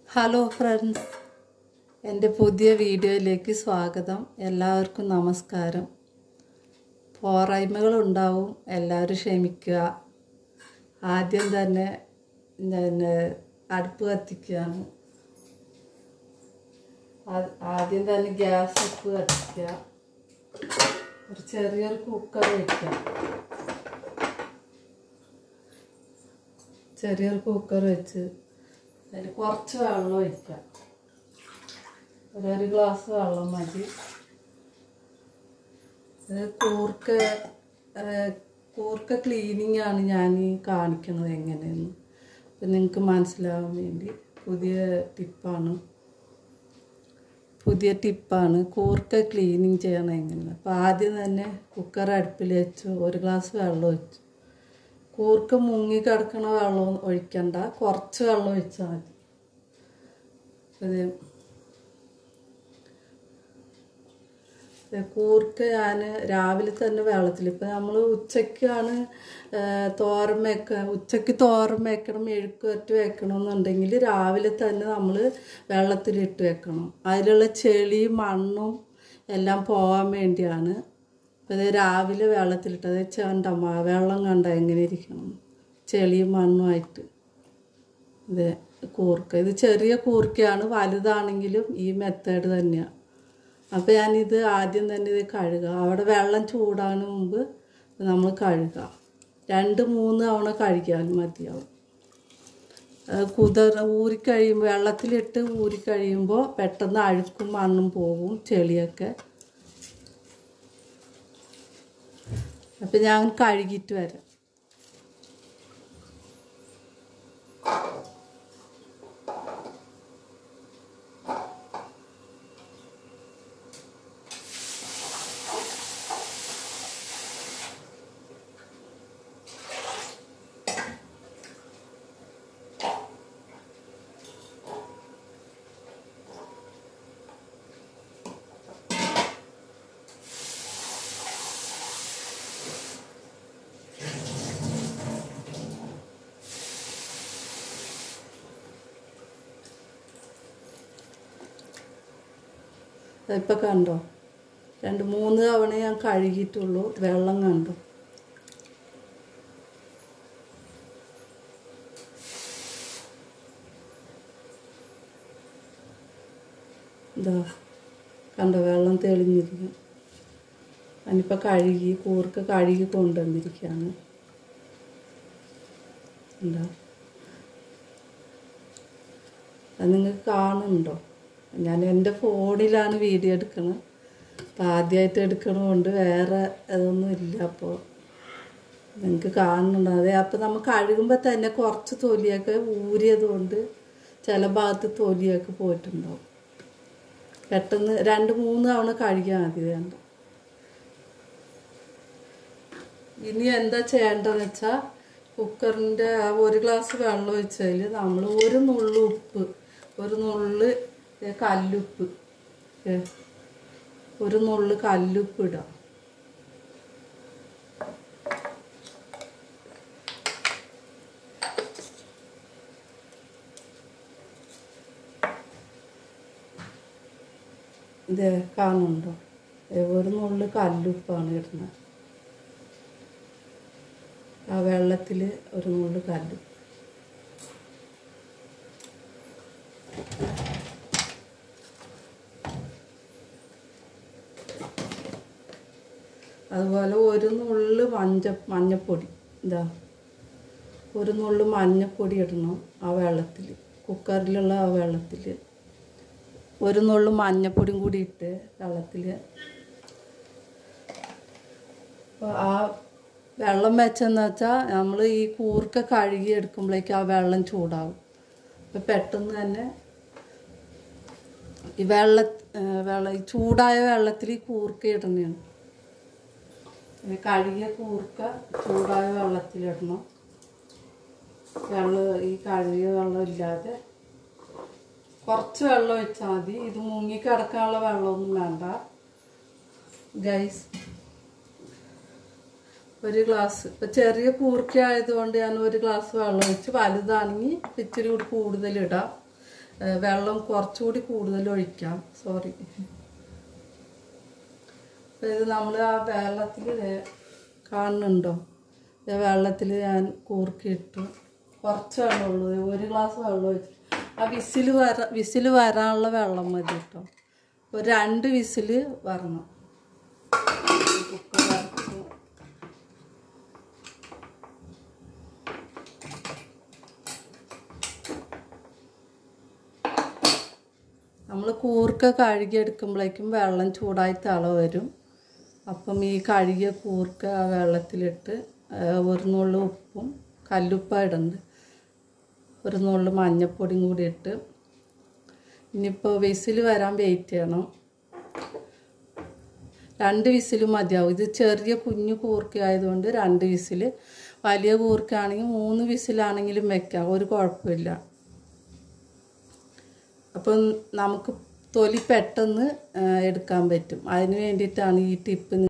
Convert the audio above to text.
hello friends എൻ്റെ പുതിയ വീഡിയോയിലേക്ക് സ്വാഗതം എല്ലാവർക്കും നമസ്കാരം പോരായ്മകളുണ്ടാവും എല്ലാവരും ക്ഷമിക്കുക ആദ്യം തന്നെ ഞാൻ അടുപ്പ് കത്തിക്കുകയാണ് ആ- ആദ്യം തന്നെ ഗ്യാസ് അടുപ്പ് കത്തിക്കുക ഒരു ചെറിയൊരു കുക്കർ വയ്ക്കുക ചെറിയൊരു കുക്കർ വെച്ച് അതിൽ കുറച്ച് വെള്ളം ഒഴിക്കാം ഒരു ഗ്ലാസ് വെള്ളം മതി ഇത് കൂർക്ക ഏഹ്, കൂർക്ക ക്ലീനിങ് ആണ് ഞാൻ ഈ കാണിക്കുന്നത് എങ്ങനെയെന്ന് അപ്പം നിങ്ങൾക്ക് മനസ്സിലാവാൻ വേണ്ടി പുതിയ ടിപ്പാണ് പുതിയ ടിപ്പാണ് കൂർക്ക ക്ലീനിങ് ചെയ്യണം എങ്ങനെ അപ്പോൾ ആദ്യം തന്നെ കുക്കർ അടുപ്പിൽ വെച്ചു ഒരു ഗ്ലാസ് വെള്ളം ഒഴിച്ചു കൂർക്ക മുങ്ങി കിടക്കണ വെള്ളം ഒഴിക്കണ്ട കുറച്ച് വെള്ളം ഒഴിച്ചാൽ മതി ഇത് ഇത് കൂർക്ക ഞാൻ രാവിലെ തന്നെ വെള്ളത്തിൽ ഇപ്പം നമ്മൾ ഉച്ചയ്ക്കാണ് തോരൻ വെക്കുക ഉച്ചയ്ക്ക് തോരൻ വെക്കണം മെഴുക്ക് വരട്ടി വെക്കണം എന്നുണ്ടെങ്കിൽ രാവിലെ തന്നെ നമ്മൾ വെള്ളത്തിലിട്ട് വെക്കണം അതിലുള്ള ചെളിയും മണ്ണും എല്ലാം പോകാൻ വേണ്ടിയാണ് അപ്പോൾ ഇത് രാവിലെ വെള്ളത്തിലിട്ടത് ചേണ്ടമ്മ വെള്ളം കണ്ട എങ്ങനെ ഇരിക്കണം ചെളിയും മണ്ണുമായിട്ട് ഇത് കൂർക്ക ഇത് ചെറിയ കൂർക്കയാണ് വലുതാണെങ്കിലും ഈ മെത്തേഡ് തന്നെയാണ് അപ്പോൾ ഞാനിത് ആദ്യം തന്നെ ഇത് കഴുകുക അവിടെ വെള്ളം ചൂടാണ് മുമ്പ് നമ്മൾ കഴുകുക രണ്ട് മൂന്ന് തവണ കഴുകിയാലും മതിയാവും അത് കുതിർ ഊരിക്കഴിയുമ്പോൾ വെള്ളത്തിലിട്ട് ഊരിക്കഴിയുമ്പോൾ പെട്ടെന്ന് അഴുക്കും മണ്ണും പോകും ചെളിയൊക്കെ അപ്പം ഞാൻ കഴുകിയിട്ട് വരാം ഇപ്പം കണ്ടോ രണ്ട് മൂന്ന് തവണ ഞാൻ കഴുകിയിട്ടുള്ളൂ വെള്ളം കണ്ടോ ഇതാ കണ്ടോ വെള്ളം തെളിഞ്ഞിരിക്കും ഞാനിപ്പോൾ കഴുകി കൂർക്ക കഴുകി കൊണ്ടുവന്നിരിക്കുകയാണ് എന്താ അത് നിങ്ങൾക്ക് കാണുന്നുണ്ടോ ഞാൻ എൻ്റെ ഫോണിലാണ് വീഡിയോ എടുക്കുന്നത് അപ്പോൾ ആദ്യമായിട്ട് എടുക്കണതുകൊണ്ട് വേറെ അതൊന്നും ഇല്ല അപ്പോൾ നിങ്ങൾക്ക് കാണുന്നുണ്ടോ അതെ അപ്പോൾ നമ്മൾ കഴുകുമ്പോൾ തന്നെ കുറച്ച് തൊലിയൊക്കെ ഊരിയത് കൊണ്ട് ചില ഭാഗത്ത് തൊലിയൊക്കെ പോയിട്ടുണ്ടാവും പെട്ടെന്ന് രണ്ട് മൂന്ന് തവണ കഴുകിയാൽ മതി വേണ്ട ഇനി എന്താ ചെയ്യേണ്ടതെന്ന് വെച്ചാൽ കുക്കറിൻ്റെ ആ ഒരു ഗ്ലാസ് വെള്ളം ഒഴിച്ചതിൽ നമ്മൾ ഒരു നുള്ളു ഉപ്പ് ഒരു നുള്ള് ഏ, കല്ലുപ്പ് ഏ, ഒരു നുള്ള് കല്ലുപ്പ് ഇടാം ഇത് കാണുന്നുണ്ടോ ഏ, ഒരു നുള്ള് കല്ലുപ്പാണ് ഇടുന്നത് ആ വെള്ളത്തിൽ ഒരു നുള്ള് കല്ലുപ്പ് അതുപോലെ ഒരു നുള്ള് മഞ്ഞ മഞ്ഞപ്പൊടി ഇതാ ഒരു നുള്ള് മഞ്ഞപ്പൊടി ഇടണം ആ വെള്ളത്തിൽ കുക്കറിലുള്ള ആ വെള്ളത്തിൽ ഒരു നുള്ള് മഞ്ഞപ്പൊടിയും കൂടി ഇട്ട് വെള്ളത്തിൽ അപ്പോൾ ആ വെള്ളം വെച്ചെന്ന് വെച്ചാൽ നമ്മൾ ഈ കൂർക്ക കഴുകി എടുക്കുമ്പോഴേക്കും ആ വെള്ളം ചൂടാവും അപ്പോൾ പെട്ടെന്ന് തന്നെ ഈ വെള്ള വെള്ളം ഈ ചൂടായ വെള്ളത്തിൽ ഈ കൂർക്ക ഇടണതാണ് ഈ കഴുകിയ കൂർക്ക ചൂടായ വെള്ളത്തിലിടണം വെള്ളം ഈ കഴുകിയ വെള്ളം ഇല്ലാതെ കുറച്ച് വെള്ളം ഒഴിച്ചാൽ മതി ഇത് മുങ്ങി കിടക്കാനുള്ള വെള്ളമൊന്നും വേണ്ട ഗൈസ് ഒരു ഗ്ലാസ് ഇപ്പം ചെറിയ കൂർക്ക ആയതുകൊണ്ട് ഞാൻ ഒരു ഗ്ലാസ് വെള്ളം ഒഴിച്ച് വലുതാണെങ്കിൽ ഇച്ചിരി കൂടി കൂടുതൽ ഇടാം ഏഹ് വെള്ളം കുറച്ചുകൂടി കൂടുതൽ ഒഴിക്കാം സോറി ഇത് നമ്മൾ ആ വെള്ളത്തിൽ കാണുന്നുണ്ടോ ഇത് വെള്ളത്തിൽ ഞാൻ കൂർക്കിയിട്ടു കുറച്ച് വെള്ളമുള്ളൂ ദേ ഒരു ഗ്ലാസ് വെള്ളം ഒഴിച്ചു ആ വിസിൽ വര വിസിൽ വരാനുള്ള വെള്ളം മതി കേട്ടോ ഒരു രണ്ട് വിസിൽ വരണം കുക്കർ അടച്ചു നമ്മൾ കൂർക്ക കഴുകിയെടുക്കുമ്പോഴേക്കും വെള്ളം ചൂടായി തിള വരും അപ്പം ഈ കഴുകിയ കൂർക്ക ആ വെള്ളത്തിലിട്ട് ആ, ഒരു നുള്ളു ഉപ്പും കല്ലുപ്പ ഇടുന്നുണ്ട് ഒരു നുള്ളു മഞ്ഞപ്പൊടിയും കൂടി ഇട്ട് ഇനിയിപ്പോൾ വിസിൽ വരാൻ വെയിറ്റ് ചെയ്യണം രണ്ട് വിസിൽ മതിയാവും ഇത് ചെറിയ കുഞ്ഞു കൂർക്ക ആയതുകൊണ്ട് രണ്ട് വിസിൽ വലിയ കൂർക്കയാണെങ്കിൽ മൂന്ന് വിസിലാണെങ്കിലും വെക്കാം ഒരു കുഴപ്പമില്ല അപ്പം നമുക്ക് തൊലി പെട്ടെന്ന് ആ, എടുക്കാൻ പറ്റും അതിന് വേണ്ടിയിട്ടാണ് ഈ ടിപ്പ്